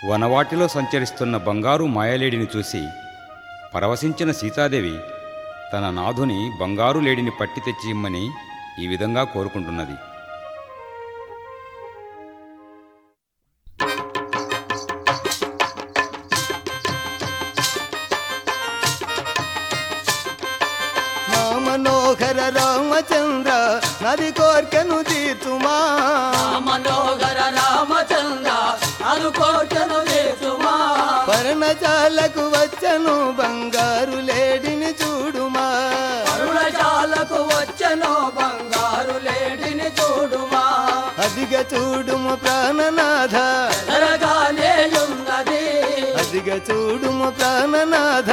వనవాటిలో సంచరిస్తున్న బంగారు మాయలేడిని చూసి పరవశించిన సీతాదేవి తన నాథుని బంగారు లేడిని పట్టి తెచ్చి ఇమ్మని ఈ విధంగా కోరుకుంటున్నది మా మనోహర రామచంద్ర నది కోర్కెను తీర్చుమా మనోహర రామచంద్ర అనుకోటను వేసుమా పర్ణశాలకు వచ్చను బంగారు లేడిని చూడుమా అరుణశాలకు వచ్చను బంగారు లేడిని చూడుమా అదిగ చూడుము ప్రాణనాథ ఎరగానే ఉన్నది అదిగ చూడుము ప్రాణనాథ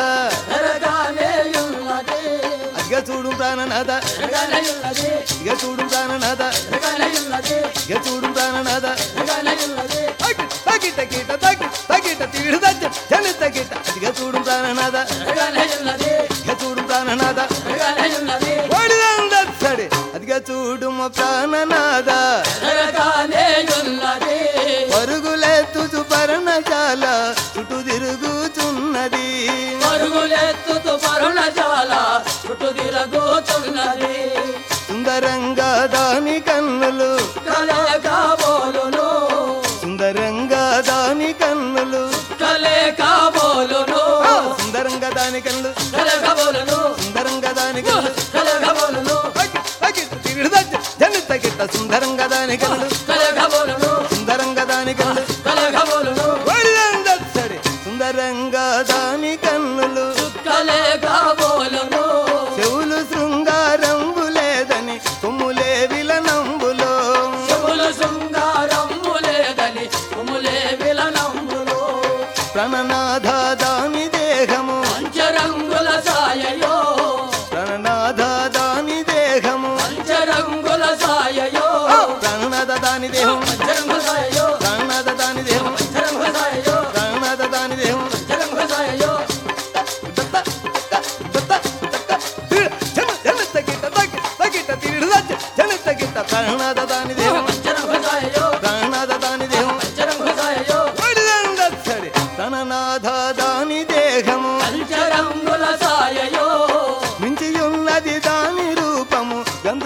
ఎరగానే ఉన్నది అదిగ చూడు ప్రాణనాథ ఎరగానే ఉన్నది ఇక చూడు ప్రాణనాథ ఎరగానే ఉన్నది ఇక చూడు ప్రాణనాథ ఎరగానే ఉన్నది తగిట గీట తగి తగిట తీడు దచ్చ జని తగిట అదిగ చూడు ప్రాణనాథ ఎరగానే ఉన్నది ఇక చూడు ప్రాణనాథ ఎరగానే ఉన్నది వాడిదందడి అదిగ చూడుము ప్రాణనాథ ఎరగానే ఉన్నది పరుగులెత్తుచు పర్ణశాల చుట్టూ తిరుగుచున్నది పరుగులెత్తుతూ పరుణశాల చుట్టూ తిరుగుతున్నది సుందరంగా దాని కన్నులు కలే కాబోలును సుందరంగా దాని కన్నులు కలే కాబోలును ఆ, సుందరంగా దాని కన్నులు కలే కాబోలును సుందరంగా దాని కన్నులు కలే కాబోలును తగి- తగిట తీడు దచ్చ జని తగిట సుందరంగా దాని కన్నులు కలే కాబోలును సుందరంగా దాని కన్నులు కలే కాబోలును వాడిదందడి సుందరంగా దాని కన్నులు కలే కాబోలును చెవులు శృంగారంబు లేదని కొమ్ములే విలనంబులో చెవులు శృంగారమ్ము లేదని కొమ్ములే విలనంబులు ప్రణనాథ దాని దేహము పంచరంగుల సాయయో ప్రణనాథ దాని దేహము పంచరంగుల సాయయో ఆ, ప్రణనాథ దాని దేహం పంచరంగుల సాయయో ప్రణనాథ దాని దేహం పంచరంగుల సాయయో ప్రణనాథ దాని దేహం పంచరంగుల సాయయో దత్త, దత్త, దత్త, దత్త, తీడు, జన, జన తగిట, తగి, తగిట, తీడు దచ్చ, జన తగిట, ప్రణనాథ దాని దేహం పంచరంగుల సాయయో ప్రణనాథ దాని దేహం పంచరంగుల సాయయో వాడిదందడి ప్రణనాథ దాని దేహము పంచరంగుల సాయయో మించియున్నది దాని రూపము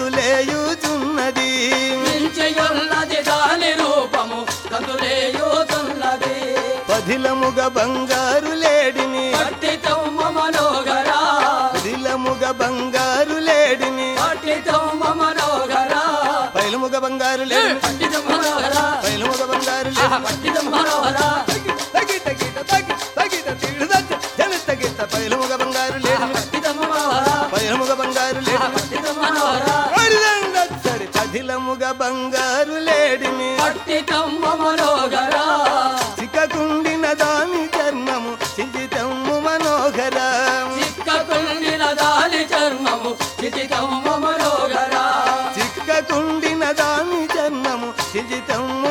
గందులేయుచున్నది మించియున్నది దాని రూపము కందులేయుతున్నది పదిలముగ బంగారు లేడిని పట్టితమ్మ మనోగరా పదిలముగ బంగారు లేడిని పట్టితమ్మ మనోగరా పైలముగ బంగారు లేడిని పట్టితమ్మ మనోగరా పైలముగ బంగారు ఆహా, లేడిని పట్టితమ్మ మనోగరా తగి తగిట తగి తగిట తీడు దచ్చ జన తగిట పైలముగ బంగారు లేడిని పట్టితమ్మ మనోగరా పైలముగ బంగారు ఆహా, లేడిని పట్టితమ్మ మనోగరా వాడిదందడి పదిలముగ బంగారు లేడిని పట్టితమ్మ మనోగరా చిక్కకుండిన దాని చర్మము చింతితమ్ము మనోహర చిక్కకుండిన దాని చర్మము చితితమ్మ మనోగరా చిక్కకుండిన దాని చర్మము చింతితమ్ము